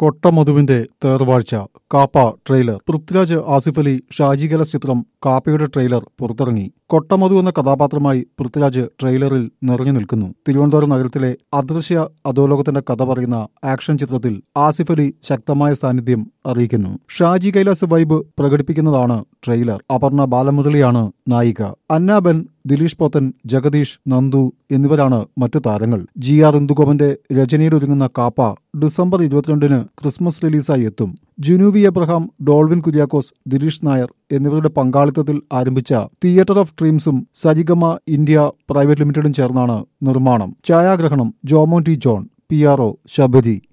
കൊട്ടമധുവിന്റെ തേർവാഴ്ച കാപ്പ ട്രെയിലർ പൃഥ്വിരാജ് ആസിഫ് അലി ഷാജി കലസ് ചിത്രം കാപ്പയുടെ ട്രെയിലർ പുറത്തിറങ്ങി കൊട്ടമധു എന്ന കഥാപാത്രമായി പൃഥ്വിരാജ് ട്രെയിലറിൽ നിറഞ്ഞു നിൽക്കുന്നു തിരുവനന്തപുരം നഗരത്തിലെ അദൃശ്യ അധോലോകത്തിന്റെ കഥ പറയുന്ന ആക്ഷൻ ചിത്രത്തിൽ ആസിഫ് അലി ശക്തമായ സാന്നിധ്യം അറിയിക്കുന്നു ഷാജി കൈലാസ് വൈബ് പ്രകടിപ്പിക്കുന്നതാണ് ട്രെയിലർ അപർണ ബാലമുരളിയാണ് നായിക അന്നാബെൻ ദിലീഷ് പോത്തൻ ജഗദീഷ് നന്ദു എന്നിവരാണ് മറ്റു താരങ്ങൾ ജി ആർ ഇന്ദുഗോപന്റെ രചനയിലൊരുങ്ങുന്ന കാപ്പ ഡിസംബർ ഇരുപത്തിരണ്ടിന് ക്രിസ്മസ് റിലീസായി എത്തും ജുനൂവി എബ്രഹാം ഡോൾവിൻ കുര്യാക്കോസ് ദിലീഷ് നായർ എന്നിവരുടെ പങ്കാളിത്തത്തിൽ ആരംഭിച്ച തിയേറ്റർ ഓഫ് ഡ്രീംസും സരിഗമ ഇന്ത്യ പ്രൈവറ്റ് ലിമിറ്റഡും ചേർന്നാണ് നിർമ്മാണം ഛായാഗ്രഹണം Jomon T John P R O Sabari